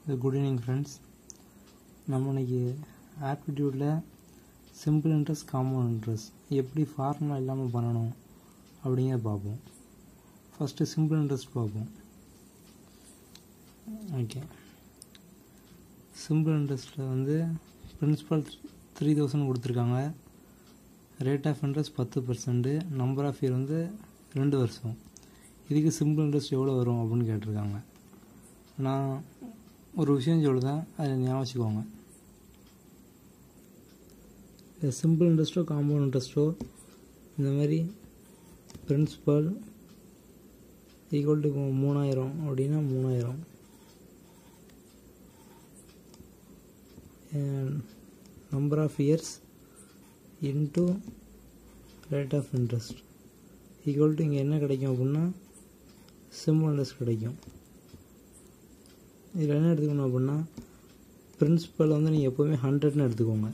good evening friends நம்ம இன்னைக்கு ஆப்டிடியூடில் சிம்பிள் இன்ட்ரெஸ்ட் காம்பவுண்ட் இன்ட்ரெஸ்ட் எப்படி ஃபார்முலா இல்லாமல் பண்ணணும் அப்படிங்கிறத பார்ப்போம் ஃபஸ்ட்டு சிம்பிள் இன்ட்ரெஸ்ட் பார்ப்போம் ஓகே சிம்பிள் இன்ட்ரெஸ்ட்டில் வந்து பிரின்சிபல் த்ரீ தௌசண்ட் கொடுத்துருக்காங்க ரேட் ஆஃப் இன்ட்ரெஸ்ட் பத்து பர்சன்ட்டு நம்பர் ஆஃப் இயர் வந்து ரெண்டு வருஷம் இதுக்கு சிம்பிள் இன்ட்ரெஸ்ட் எவ்வளோ வரும் அப்படின்னு கேட்டிருக்காங்க நான் ஒரு விஷயம் சொல்லுதேன் அதை ஞாபகம் வச்சுக்கோங்க இந்த சிம்பிள் இன்ட்ரெஸ்ட்டோ காம்பவுண்ட் இன்ட்ரெஸ்ட்டோ இந்த மாதிரி பிரின்சிபல் ஈக்குவல் டு மூணாயிரம் அப்படின்னா மூணாயிரம் number of years into rate of interest equal to இங்கே என்ன கிடைக்கும் அப்படின்னா சிம்பிள் இன்ட்ரெஸ்ட் கிடைக்கும் இதில் என்ன எடுத்துக்கணும் அப்படின்னா பிரின்சிபல் வந்து நீங்கள் எப்போவுமே ஹண்ட்ரட்னு எடுத்துக்கோங்க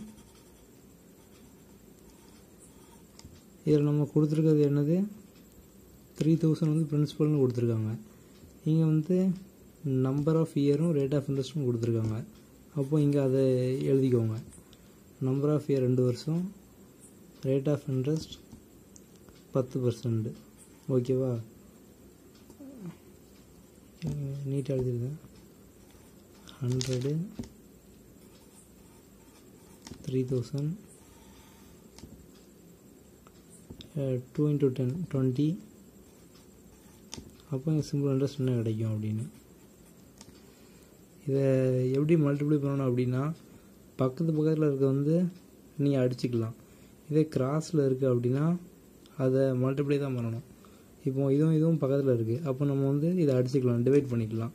இதில் நம்ம கொடுத்துருக்கிறது என்னது த்ரீ தௌசண்ட் வந்து பிரின்சிபல்னு கொடுத்துருக்காங்க இங்கே வந்து நம்பர் ஆஃப் இயரும் ரேட் ஆஃப் இன்ட்ரெஸ்ட்டும் கொடுத்துருக்காங்க அப்போ இங்கே அதை எழுதிக்கோங்க நம்பர் ஆஃப் இயர் ரெண்டு வருஷம் ரேட் ஆஃப் இன்ட்ரெஸ்ட் பத்து பர்சன்ட் ஓகேவா நீட்டாக எழுதிருக்கேன் hundred three thousand two into ten twenty அப்போ இங்கே சிம்பிள் இன்ட்ரெஸ்ட் என்ன கிடைக்கும் அப்படின்னு இதை எப்படி மல்டிப்ளை பண்ணணும் அப்படின்னா பக்கத்து பக்கத்தில் இருக்க வந்து நீங்கள் அடிச்சுக்கலாம் இதே கிராஸில் இருக்குது அப்படின்னா அதை மல்டிப்ளை தான் பண்ணணும் இப்போ இதுவும் இதுவும் பக்கத்தில் இருக்குது அப்போ நம்ம வந்து இதை அடிச்சுக்கலாம் டிவைட் பண்ணிக்கலாம்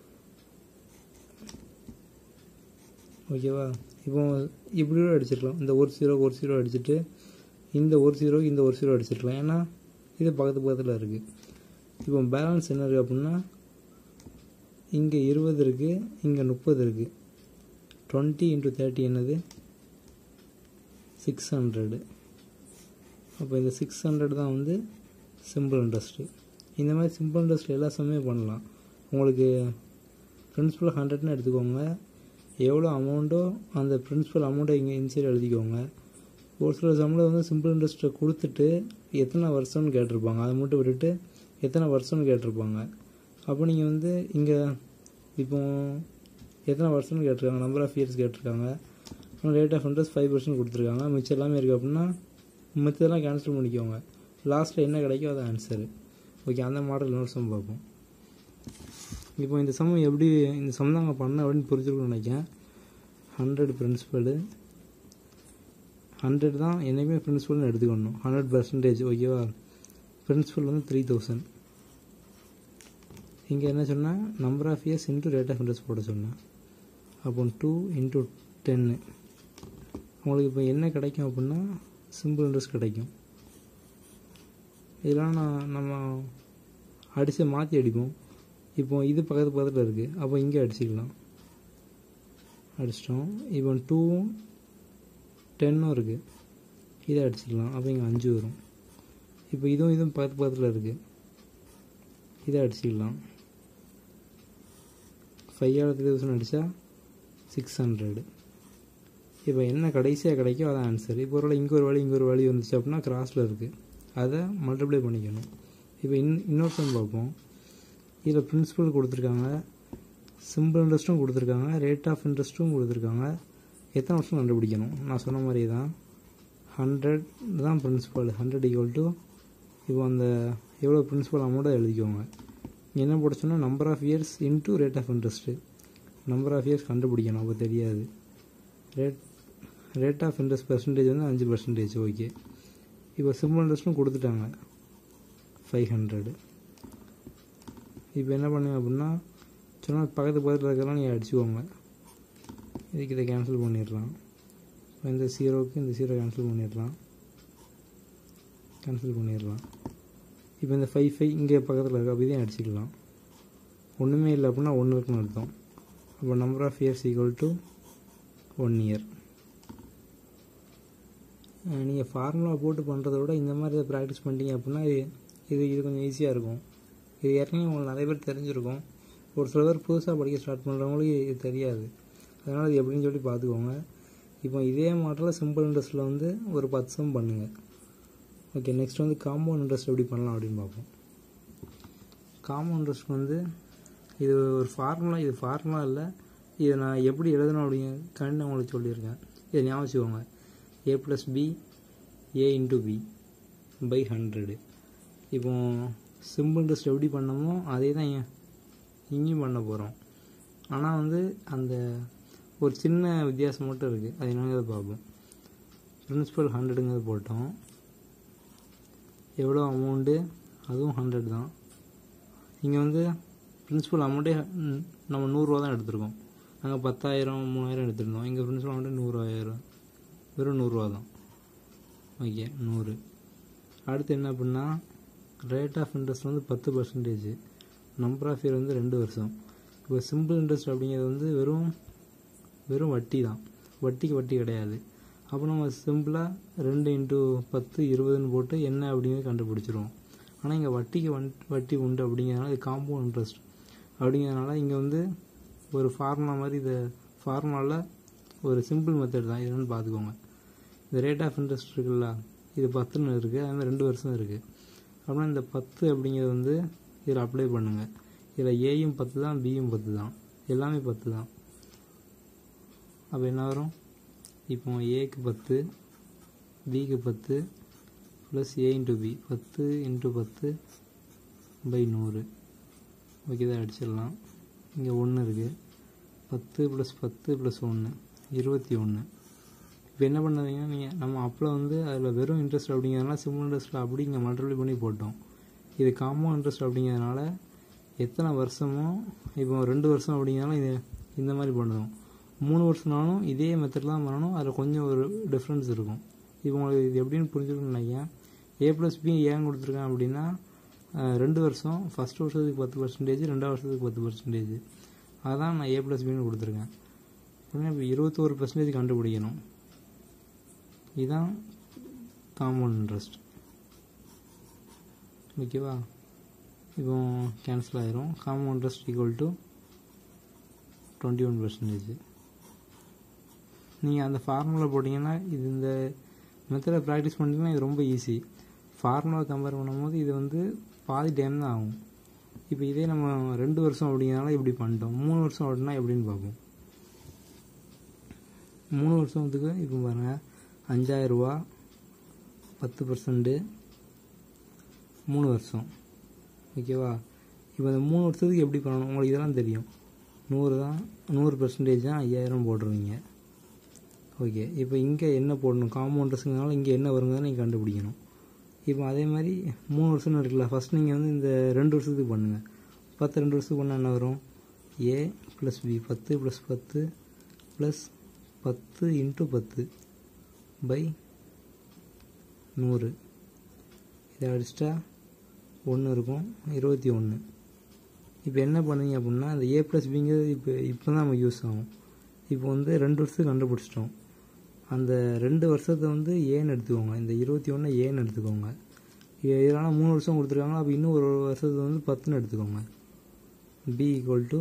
ஓகேவா இப்போ இப்படி கூட அடிச்சிருக்கலாம் இந்த ஒரு ஜீரோ ஒரு ஜீரோ அடிச்சுட்டு இந்த ஒரு ஜீரோ இந்த ஒரு ஜீரோ அடிச்சிருக்கலாம் ஏன்னா இது பக்கத்து பக்கத்தில் இருக்குது இப்போ பேலன்ஸ் என்ன இருக்குது அப்படின்னா இங்கே இருபது இருக்குது இங்கே முப்பது இருக்குது டுவெண்ட்டி இன்ட்டு தேர்ட்டி என்னது சிக்ஸ் ஹண்ட்ரடு அப்போ இந்த சிக்ஸ் ஹண்ட்ரட் தான் வந்து சிம்பிள் இன்ட்ரெஸ்ட்டு இந்த மாதிரி சிம்பிள் இன்ட்ரெஸ்ட் எல்லா சமயம் பண்ணலாம் உங்களுக்கு பிரின்சிபல் ஹண்ட்ரட்னு எடுத்துக்கோங்க எவ்வளோ அமௌண்ட்டோ அந்த பிரின்சிபல் அமௌண்ட்டை இங்கே இன்சைட் எழுதிக்கோங்க ஒரு சில சம்பளம் வந்து சிம்பிள் இன்ட்ரெஸ்ட்டை கொடுத்துட்டு எத்தனை வருஷம்னு கேட்டிருப்பாங்க அதை மட்டும் விட்டுட்டு எத்தனை வருஷம்னு கேட்டிருப்பாங்க அப்போ நீங்கள் வந்து இங்கே இப்போ எத்தனை வருஷம்னு கேட்டிருக்காங்க நம்பர் ஆஃப் இயர்ஸ் கேட்டிருக்காங்க rate of interest five percent கொடுத்துருக்காங்க மிச்சம் எல்லாமே இருக்குது அப்படின்னா மிச்சதெல்லாம் கேன்சல் பண்ணிக்கோங்க லாஸ்ட்டில் என்ன கிடைக்கும் அது ஆன்சரு ஓகே அந்த மாடல் இன்னொரு சம் பார்ப்போம் இப்போ இந்த சம் எப்படி இந்த சம் தாங்க பண்ண அப்படின்னு புரிஞ்சுக்கணும்னு நினைக்கிறேன் ஹண்ட்ரட் பிரின்சிபலு ஹண்ட்ரட் தான் என்றைக்குமே பிரின்சிபல்னு எடுத்துக்கணும் ஹண்ட்ரட் பர்சன்டேஜ் ஓகேவா பிரின்சிபல் வந்து த்ரீ தௌசண்ட் இங்கே என்ன சொன்னால் number of years into rate of interest போட சொன்னேன் அப்போ டூ இன்ட்டு டென்னு உங்களுக்கு இப்போ என்ன கிடைக்கும் அப்படின்னா சிம்பிள் இன்ட்ரெஸ்ட் கிடைக்கும் இதெல்லாம் நான் நம்ம அடித்து மாற்றி அடிப்போம் இப்போ இது பக்கத்து பக்கத்தில் இருக்குது அப்போ இங்கே அடிச்சுக்கலாம் அடிச்சிட்டோம் இப்போ டூவும் டென்னும் இருக்குது இதை அடிச்சுக்கலாம் அப்போ இங்கே அஞ்சு வரும் இப்போ இதுவும் இதுவும் பக்கத்து பக்கத்தில் இருக்குது இதை அடிச்சுக்கலாம் ஃபைவ் ஆர் த்ரீ தௌசண்ட் அடித்தா சிக்ஸ் ஹண்ட்ரடு இப்போ என்ன கடைசியாக கிடைக்கும் அதான் ஆன்சர் இப்போ ஒரு இங்கே ஒரு வழி இங்கே ஒரு வழி வந்துச்சு அப்படின்னா கிராஸில் இருக்குது அதை மல்டிப்ளை பண்ணிக்கணும் இப்போ இன் இன்னொரு சம் பார்ப்போம் இதில் பிரின்சிபல் கொடுத்துருக்காங்க சிம்பிள் இன்ட்ரெஸ்ட்டும் கொடுத்துருக்காங்க ரேட் ஆஃப் இன்ட்ரெஸ்ட்டும் கொடுத்துருக்காங்க எத்தனை வருஷம் கண்டுபிடிக்கணும் நான் சொன்ன மாதிரி தான் ஹண்ட்ரட் தான் பிரின்சிபல் ஹண்ட்ரட் ஈக்குவல் டு இப்போ அந்த எவ்வளோ பிரின்சிபல் அமௌண்ட்டை எழுதிக்கோங்க என்ன போட சொன்னால் number of years into rate of interest number of years கண்டுபிடிக்கணும் அப்போ தெரியாது rate rate of interest percentage வந்து அஞ்சு பர்சன்டேஜ் ஓகே இப்போ சிம்பிள் இன்ட்ரெஸ்ட்டும் கொடுத்துட்டாங்க ஃபைவ் ஹண்ட்ரடு இப்போ என்ன பண்ணுங்க அப்படின்னா சொன்னால் பக்கத்து பக்கத்தில் இருக்கிறலாம் நீங்கள் அடிச்சுக்கோங்க இதுக்கு இதை கேன்சல் பண்ணிடலாம் இந்த ஜீரோவுக்கு இந்த ஜீரோ கேன்சல் பண்ணிடலாம் கேன்சல் பண்ணிடலாம் இப்போ இந்த ஃபைவ் ஃபைவ் இங்கே பக்கத்தில் இருக்குது அப்போ இதையும் அடிச்சுக்கலாம் ஒன்றுமே இல்லை அப்படின்னா ஒன்று இருக்குன்னு அர்த்தம் அப்போ number of years equal to one year நீங்கள் ஃபார்முலா போட்டு பண்ணுறத விட இந்த மாதிரி இதை ப்ராக்டிஸ் பண்ணிட்டீங்க அப்படின்னா இது இது இது கொஞ்சம் ஈஸியாக இருக்கும் இது ஏற்கனவே உங்களுக்கு நிறைய பேர் தெரிஞ்சிருக்கும் ஒரு சில பேர் புதுசாக படிக்க ஸ்டார்ட் பண்ணுறவங்களுக்கு இது தெரியாது அதனால் அது எப்படின்னு சொல்லி பார்த்துக்கோங்க இப்போ இதே மாடலில் சிம்பிள் இன்ட்ரெஸ்ட்டில் வந்து ஒரு பத்து சம் பண்ணுங்கள் ஓகே நெக்ஸ்ட் வந்து காம்பவுண்ட் இன்ட்ரெஸ்ட் எப்படி பண்ணலாம் அப்படின்னு பார்ப்போம் காம்பவுண்ட் இன்ட்ரெஸ்ட் வந்து இது ஒரு ஃபார்முலா இது ஃபார்முலா இல்லை இதை நான் எப்படி எழுதணும் அப்படிங்க கண்டு உங்களுக்கு சொல்லியிருக்கேன் இதை ஞாபகம் வச்சுக்கோங்க A plus B A into B by hundred இப்போ சிம்பிள் இன்ட்ரெஸ்ட் எப்படி பண்ணமோ அதே தான் ஏன் இங்கேயும் பண்ண போகிறோம் ஆனால் வந்து அந்த ஒரு சின்ன வித்தியாசம் மட்டும் இருக்குது அது என்னங்கிறத பார்ப்போம் பிரின்சிபல் ஹண்ட்ரடுங்கிறது போட்டோம் எவ்வளோ அமௌண்ட்டு அதுவும் ஹண்ட்ரட் தான் இங்கே வந்து பிரின்சிபல் அமௌண்ட்டே நம்ம நூறுரூவா தான் எடுத்திருக்கோம் நாங்கள் பத்தாயிரம் மூணாயிரம் எடுத்திருந்தோம் இங்கே பிரின்சிபல் அமௌண்ட்டு நூறாயிரம் வெறும் நூறுரூவா தான் ஓகே நூறு அடுத்து என்ன அப்படின்னா ரேட் ஆஃப் இன்ட்ரெஸ்ட் வந்து பத்து பர்சன்டேஜ் நம்பர் ஆஃப் இயர் வந்து ரெண்டு வருஷம் இப்போ சிம்பிள் இன்ட்ரெஸ்ட் அப்படிங்கிறது வந்து வெறும் வெறும் வட்டி தான் வட்டிக்கு வட்டி கிடையாது அப்போ நம்ம சிம்பிளாக ரெண்டு இன்ட்டு பத்து இருபதுன்னு போட்டு என்ன அப்படிங்கிறது கண்டுபிடிச்சிருவோம் ஆனால் இங்கே வட்டிக்கு வன் வட்டி உண்டு அப்படிங்கிறதுனால இது காம்பவுண்ட் இன்ட்ரெஸ்ட் அப்படிங்கிறதுனால இங்கே வந்து ஒரு ஃபார்முலா மாதிரி இதை ஃபார்முலாவில் ஒரு சிம்பிள் மெத்தட் தான் இதுன்னு பார்த்துக்கோங்க இந்த ரேட் ஆஃப் இன்ட்ரெஸ்ட் இருக்குல்ல இது பத்துன்னு இருக்குது அது மாதிரி ரெண்டு வருஷம் இருக்குது அப்படின்னா இந்த பத்து அப்படிங்கிறது வந்து இதில் அப்ளை பண்ணுங்கள் இதில் ஏயும் பத்து தான் பியும் பத்து தான் எல்லாமே பத்து தான் அப்போ என்ன வரும் இப்போ ஏக்கு பத்து பிக்கு பத்து ப்ளஸ் ஏ இன்ட்டு பி பத்து இன்ட்டு பத்து பை நூறு ஓகே தான் அடிச்சிடலாம் இங்கே ஒன்று இருக்குது பத்து ப்ளஸ் பத்து ப்ளஸ் ஒன்று இருபத்தி ஒன்று இப்போ என்ன பண்ணுறீங்கன்னா நீங்கள் நம்ம அப்போ வந்து அதில் வெறும் இன்ட்ரெஸ்ட் அப்படிங்கிறதுனால சிம்பிள் இன்ட்ரெஸ்ட்டில் அப்படி இங்கே மல்டிப்ளை பண்ணி போட்டோம் இது காம்பவுண்ட் இன்ட்ரெஸ்ட் அப்படிங்கிறதுனால எத்தனை வருஷமோ இப்போ ரெண்டு வருஷம் அப்படிங்கிறனால இது இந்த மாதிரி பண்ணுறோம் மூணு வருஷம்னாலும் இதே மெத்தட் தான் பண்ணணும் அதில் கொஞ்சம் ஒரு டிஃப்ரென்ஸ் இருக்கும் இப்போ உங்களுக்கு இது எப்படின்னு புரிஞ்சுக்கணும்னு நினைக்கிறேன் ஏ ப்ளஸ் பி ஏன் கொடுத்துருக்கேன் அப்படின்னா ரெண்டு வருஷம் ஃபஸ்ட் வருஷத்துக்கு பத்து பர்சன்டேஜ் ரெண்டாவது வருஷத்துக்கு பத்து பர்சன்டேஜ் அதான் நான் ஏ ப்ளஸ் பின்னு கொடுத்துருக்கேன் அப்படின்னா இப்போ இருபத்தோரு பர்சன்டேஜ் கண்டுபிடிக்கணும் இதுதான் காம்பவுண்ட் இன்ட்ரெஸ்ட் ஓகேவா இப்போ கேன்சல் ஆயிரும் compound interest equal to twenty one percentage நீங்கள் அந்த ஃபார்முலா போட்டிங்கன்னா இது இந்த மெத்தடை ப்ராக்டிஸ் பண்ணிங்கன்னா இது ரொம்ப ஈஸி ஃபார்முலா கம்பேர் பண்ணும்போது இது வந்து பாதி டைம் தான் ஆகும் இப்போ இதே நம்ம ரெண்டு வருஷம் அப்படிங்கிறனால இப்படி பண்ணிட்டோம் மூணு வருஷம் அப்படின்னா எப்படின்னு பார்ப்போம் மூணு வருஷத்துக்கு இப்போ பாருங்கள் அஞ்சாயிரரூபா பத்து பர்சன்ட்டு மூணு வருஷம் ஓகேவா இப்போ இந்த மூணு வருஷத்துக்கு எப்படி பண்ணணும் உங்களுக்கு இதெல்லாம் தெரியும் நூறு தான் நூறு பர்சன்டேஜ் தான் ஐயாயிரம் போட்டுருவீங்க ஓகே இப்போ இங்கே என்ன போடணும் காம்பவுண்டர்ஸுங்கனால இங்கே என்ன வருங்கிறத நீங்கள் கண்டுபிடிக்கணும் இப்போ அதே மாதிரி மூணு வருஷம்னு இருக்குல்ல ஃபஸ்ட் நீங்கள் வந்து இந்த ரெண்டு வருஷத்துக்கு பண்ணுங்கள் பத்து ரெண்டு வருஷத்துக்கு பண்ணால் என்ன வரும் ஏ ப்ளஸ் பி பத்து ப்ளஸ் பத்து ப்ளஸ் பத்து இன்ட்டு பத்து பை நூறு இதை அடிச்சிட்டா ஒன்று இருக்கும் இருபத்தி ஒன்று இப்போ என்ன பண்ணுங்க அப்படின்னா இந்த ஏ ப்ளஸ் பிங்கிறது இப்போ இப்போ தான் நமக்கு யூஸ் ஆகும் இப்போ வந்து ரெண்டு வருஷத்துக்கு கண்டுபிடிச்சிட்டோம் அந்த ரெண்டு வருஷத்தை வந்து ஏன்னு எடுத்துக்கோங்க இந்த இருபத்தி ஒன்று ஏன்னு எடுத்துக்கோங்க இதனால் மூணு வருஷம் கொடுத்துருக்காங்க அப்போ இன்னும் ஒரு வருஷத்தை வந்து பத்துன்னு எடுத்துக்கோங்க பி ஈக்குவல் டு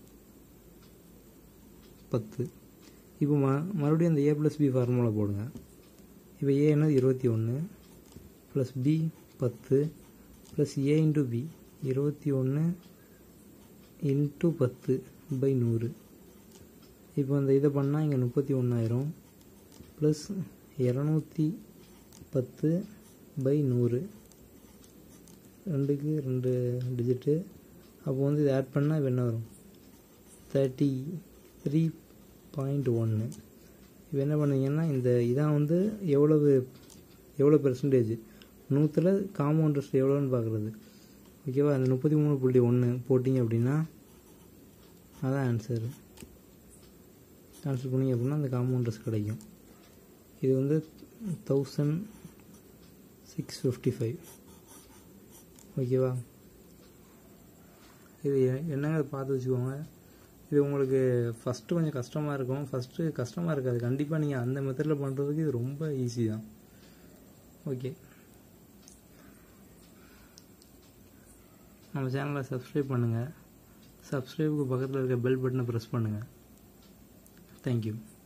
பத்து இப்போ ம மறுபடியும் அந்த ஏ ப்ளஸ் பி ஃபார்முலா போடுங்க இப்போ ஏ என்னது இருபத்தி ஒன்று ப்ளஸ் பி பத்து ப்ளஸ் ஏ இன்ட்டு பி இருபத்தி ஒன்று இன்ட்டு பத்து பை நூறு இப்போ அந்த இதை பண்ணால் இங்கே முப்பத்தி ஒன்றாயிரம் ப்ளஸ் இரநூத்தி பத்து பை நூறு ரெண்டுக்கு ரெண்டு டிஜிட்டு அப்போ வந்து இதை ஆட் பண்ணால் இப்போ என்ன வரும் தேர்ட்டி த்ரீ பாயிண்ட் ஒன்று இப்போ என்ன பண்ணுவீங்கன்னா இந்த இதான் வந்து எவ்வளவு எவ்வளோ பெர்சன்டேஜ் நூற்றில் காம்பவுண்ட் இன்ட்ரெஸ்ட் எவ்வளோன்னு பார்க்குறது ஓகேவா அந்த முப்பத்தி மூணு புள்ளி ஒன்று போட்டிங்க அப்படின்னா அதான் ஆன்சர் ஆன்சர் பண்ணிங்க அப்படின்னா அந்த காம்பவுண்ட் இன்ட்ரெஸ்ட் கிடைக்கும் இது வந்து தௌசண்ட் சிக்ஸ் ஃபிஃப்டி ஃபைவ் ஓகேவா இது எ- என்னங்க பார்த்து வச்சுக்கோங்க இது உங்களுக்கு ஃபஸ்ட்டு கொஞ்சம் கஷ்டமாக இருக்கும் ஃபஸ்ட்டு கஷ்டமாக இருக்காது கண்டிப்பாக நீங்கள் அந்த மெத்தடில் பண்ணுறதுக்கு இது ரொம்ப ஈஸி தான் ஓகே நம்ம சேனலை சப்ஸ்கிரைப் பண்ணுங்கள் சப்ஸ்கிரைபுக்கு பக்கத்தில் இருக்க பெல் பட்டனை ப்ரெஸ் பண்ணுங்கள் தேங்க்யூ